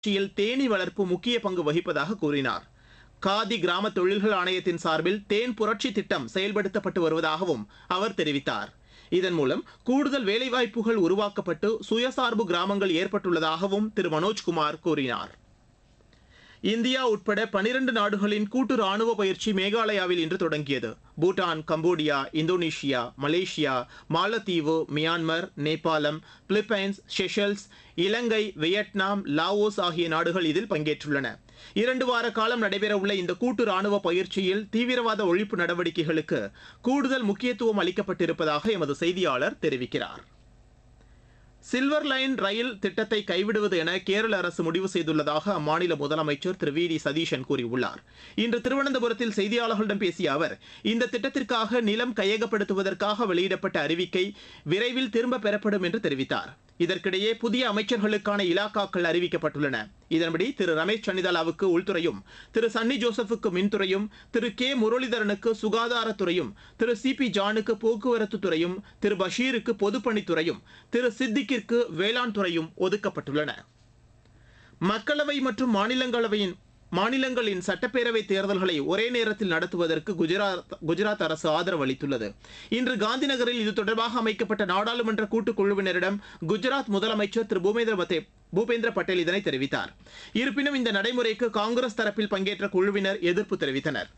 வளர்ச்சியில் தேனீ வளர்ப்பு முக்கிய பங்கு வகிப்பதாக கூறினார் காதி கிராம தொழில்கள் ஆணையத்தின் சார்பில் தேன் புரட்சி திட்டம் செயல்படுத்தப்பட்டு வருவதாகவும் அவர் தெரிவித்தார் இதன் மூலம் கூடுதல் வேலைவாய்ப்புகள் உருவாக்கப்பட்டு சுயசார்பு கிராமங்கள் ஏற்பட்டுள்ளதாகவும் திரு மனோஜ்குமார் கூறினார் இந்தியா உட்பட பனிரண்டு நாடுகளின் கூட்டு ராணுவ பயிற்சி மேகாலயாவில் இன்று தொடங்கியது பூட்டான் கம்போடியா இந்தோனேஷியா மலேசியா மாலத்தீவு மியான்மர் நேபாளம் Philippines Seychelles Ilangai Vietnam Laos ஆகிய நாடுகள் இதில் பங்கேற்றுள்ளன இரண்டு வார காலம் நடைபெறவுள்ள இந்த கூட்டு ராணுவ பயிற்சியில் தீவிரவாத ஒழிப்பு நடவடிக்கைகளுக்கு கூடுதல் முக்கியத்துவம் அளிக்கப்பட்டிருப்பதாக எமது செய்தியாளர் தெரிவிக்கிறார் சில்வர் லைன் ரயில் திட்டத்தை கைவிடுவது என கேரள அரசு முடிவு செய்துள்ளதாக அம்மாநில முதலமைச்சர் திரு வி டி சதீஷன் கூறியுள்ளார் இன்று திருவனந்தபுரத்தில் செய்தியாளர்களிடம் பேசிய அவர் இந்த திட்டத்திற்காக நிலம் கையகப்படுத்துவதற்காக வெளியிடப்பட்ட அறிவிக்கை விரைவில் திரும்ப பெறப்படும் என்று தெரிவித்தார் இதற்கிடையே புதிய அமைச்சர்களுக்கான இலாக்காக்கள் அறிவிக்கப்பட்டுள்ளன இதன்படி திரு ரமேஷ் சன்னிதாலாவுக்கு உள்துறையும் திரு சன்னி ஜோசப்புக்கு மின்துறையும் திரு கே முரளிதரனுக்கு சுகாதாரத்துறையும் திரு சி பி ஜானுக்கு போக்குவரத்து துறையும் திரு பஷீருக்கு பொதுப்பணித்துறையும் திரு சித்திக்கிற்கு வேளாண் துறையும் ஒதுக்கப்பட்டுள்ளன மக்களவை மற்றும் மாநிலங்களவையின் மாநிலங்களின் சட்டப்பேரவை தேர்தல்களை ஒரே நேரத்தில் நடத்துவதற்கு குஜராத் குஜராத் அரசு ஆதரவு அளித்துள்ளது இன்று காந்திநகரில் இது தொடர்பாக அமைக்கப்பட்ட நாடாளுமன்ற கூட்டுக்குழுவினரிடம் குஜராத் முதலமைச்சர் திரு பூமேந்திர பத்தே பூபேந்திர பட்டேல் இதனை தெரிவித்தார் இருப்பினும் இந்த நடைமுறைக்கு காங்கிரஸ் தரப்பில் பங்கேற்ற குழுவினர் எதிர்ப்பு தெரிவித்தனர்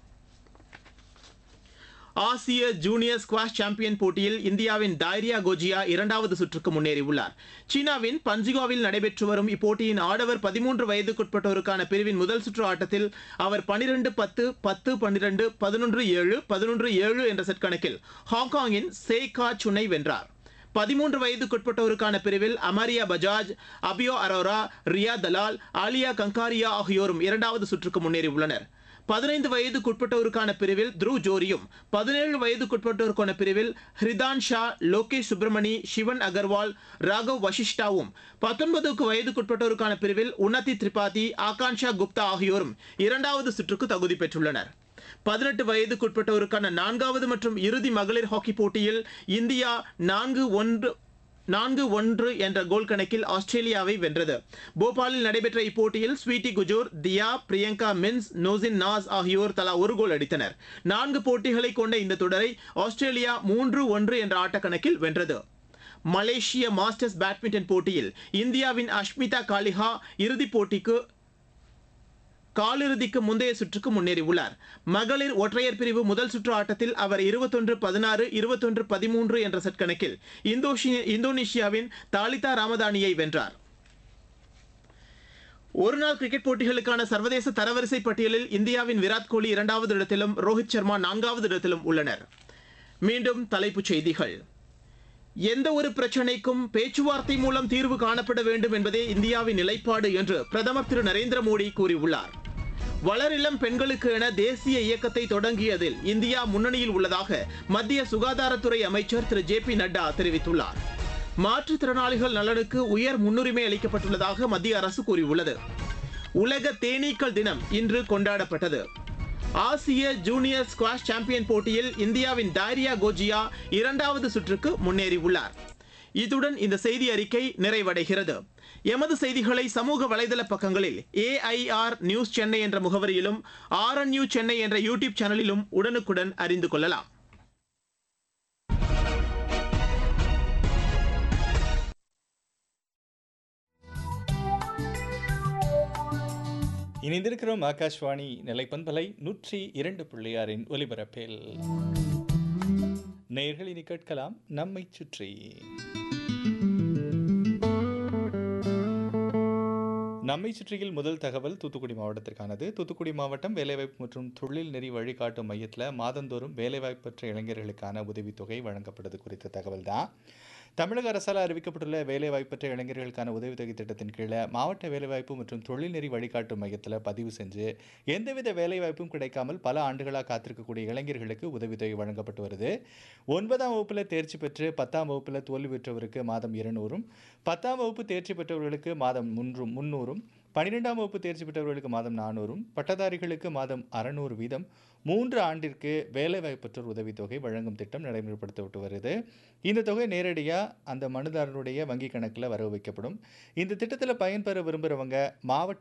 ஆசிய ஜூனியர் ஸ்குவாஷ் சாம்பியன் போட்டியில் இந்தியாவின் டைரியா கோஜியா இரண்டாவது சுற்றுக்கு முன்னேறியுள்ளார் சீனாவின் பஞ்சுகாவில் நடைபெற்று வரும் இப்போட்டியின் ஆடவர் பதிமூன்று வயதுக்குட்பட்டோருக்கான பிரிவின் முதல் சுற்று ஆட்டத்தில் அவர் பனிரெண்டு பத்து பத்து பன்னிரண்டு பதினொன்று ஏழு பதினொன்று ஏழு என்ற செட் கணக்கில் ஹாங்காங்கின் சேகா சுனை வென்றார் பதிமூன்று வயதுக்குட்பட்டோருக்கான பிரிவில் அமரியா பஜாஜ் அபியோ அரோரா ரியா தலால் ஆலியா கங்காரியா ஆகியோரும் இரண்டாவது சுற்றுக்கு முன்னேறியுள்ளனர் பதினைந்து வயதுக்குட்பட்டோருக்கான பிரிவில் த்ருவ் ஜோரியும் பதினேழு வயதுக்குட்பட்டோருக்கான பிரிவில் ஹிரிதான் ஷா லோகேஷ் சுப்பிரமணி சிவன் அகர்வால் ராகவ் வசிஷ்டாவும் பத்தொன்பதுக்கு வயதுக்குட்பட்டோருக்கான பிரிவில் உன்னதி திரிபாதி ஆகான்ஷா குப்தா ஆகியோரும் இரண்டாவது சுற்றுக்கு தகுதி பெற்றுள்ளனர் பதினெட்டு வயதுக்குட்பட்டோருக்கான நான்காவது மற்றும் இறுதி மகளிர் ஹாக்கி போட்டியில் இந்தியா நான்கு ஒன்று நான்கு ஒன்று என்ற கோல் கணக்கில் ஆஸ்திரேலியாவை வென்றது போபாலில் நடைபெற்ற இப்போட்டியில் ஸ்வீட்டி குஜூர் தியா பிரியங்கா மின்ஸ் நோசின் நாஸ் ஆகியோர் தலா ஒரு கோல் அடித்தனர் நான்கு போட்டிகளை கொண்ட இந்த தொடரை ஆஸ்திரேலியா மூன்று ஒன்று என்ற ஆட்டக்கணக்கில் வென்றது மலேசிய மாஸ்டர்ஸ் பேட்மிண்டன் போட்டியில் இந்தியாவின் அஷ்மிதா காலிஹா இறுதிப் போட்டிக்கு காலிறுதிக்கு முந்தைய சுற்றுக்கு முன்னேறியுள்ளார் மகளிர் ஒற்றையர் பிரிவு முதல் சுற்று ஆட்டத்தில் அவர் இருபத்தொன்று பதினாறு இருபத்தொன்று பதிமூன்று என்ற செட் கணக்கில் இந்தோனேஷியாவின் தாலிதா ராமதானியை வென்றார் ஒருநாள் கிரிக்கெட் போட்டிகளுக்கான சர்வதேச தரவரிசை பட்டியலில் இந்தியாவின் விராட் கோலி இரண்டாவது இடத்திலும் ரோஹித் சர்மா நான்காவது இடத்திலும் உள்ளனர் மீண்டும் தலைப்புச் செய்திகள் எந்த ஒரு பிரச்சனைக்கும் பேச்சுவார்த்தை மூலம் தீர்வு காணப்பட வேண்டும் என்பதே இந்தியாவின் நிலைப்பாடு என்று பிரதமர் திரு நரேந்திர மோடி கூறியுள்ளார் வளரிளம் பெண்களுக்கு என தேசிய இயக்கத்தை தொடங்கியதில் இந்தியா முன்னணியில் உள்ளதாக மத்திய சுகாதாரத்துறை அமைச்சர் திரு ஜே பி நட்டா தெரிவித்துள்ளார் மாற்றுத்திறனாளிகள் நலனுக்கு உயர் முன்னுரிமை அளிக்கப்பட்டுள்ளதாக மத்திய அரசு கூறியுள்ளது உலக தேனீக்கள் தினம் இன்று கொண்டாடப்பட்டது ஆசிய ஜூனியர் ஸ்குவாஷ் சாம்பியன் போட்டியில் இந்தியாவின் டைரியா கோஜியா இரண்டாவது சுற்றுக்கு முன்னேறியுள்ளார் இத்துடன் இந்த செய்தி அறிக்கை நிறைவடைகிறது எமது செய்திகளை சமூக வலைதள பக்கங்களில் ஏஐஆர் நியூஸ் சென்னை என்ற முகவரியிலும் ஆர்என்யூ சென்னை என்ற யூடியூப் சேனலிலும் உடனுக்குடன் அறிந்து கொள்ளலாம் இணைந்திருக்கிறோம் ஆகாஷ்வாணி நிலைப்பண்பலை நூற்றி இரண்டு பிள்ளையாரின் ஒலிபரப்பில் நேர்கள் இனி கேட்கலாம் நம்மை சுற்றி நம்மை சுற்றியில் முதல் தகவல் தூத்துக்குடி மாவட்டத்திற்கானது தூத்துக்குடி மாவட்டம் வேலைவாய்ப்பு மற்றும் தொழில் நெறி வழிகாட்டும் மையத்தில் மாதந்தோறும் வேலைவாய்ப்பு பெற்ற இளைஞர்களுக்கான உதவித்தொகை வழங்கப்படுது குறித்த தகவல் தான் தமிழக அரசால் அறிவிக்கப்பட்டுள்ள வேலைவாய்ப்பற்ற இளைஞர்களுக்கான உதவித்தொகை திட்டத்தின் கீழே மாவட்ட வேலைவாய்ப்பு மற்றும் தொழில்நெறி வழிகாட்டும் மையத்தில் பதிவு செஞ்சு எந்தவித வேலைவாய்ப்பும் கிடைக்காமல் பல ஆண்டுகளாக காத்திருக்கக்கூடிய இளைஞர்களுக்கு உதவித்தொகை வழங்கப்பட்டு வருது ஒன்பதாம் வகுப்பில் தேர்ச்சி பெற்று பத்தாம் வகுப்பில் தோல்வி பெற்றவருக்கு மாதம் இருநூறும் பத்தாம் வகுப்பு தேர்ச்சி பெற்றவர்களுக்கு மாதம் முன்றும் முன்னூறும் பன்னிரெண்டாம் வகுப்பு தேர்ச்சி பெற்றவர்களுக்கு மாதம் நானூறும் பட்டதாரிகளுக்கு மாதம் அறநூறு வீதம் மூன்று ஆண்டிற்கு வேலைவாய்ப்பற்றோர் உதவித்தொகை வழங்கும் திட்டம் நடைமுறைப்படுத்தப்பட்டு வருது இந்த தொகை நேரடியாக அந்த மனுதாரருடைய வங்கி கணக்கில் வரவு வைக்கப்படும் இந்த திட்டத்தில் பயன்பெற விரும்புகிறவங்க மாவட்ட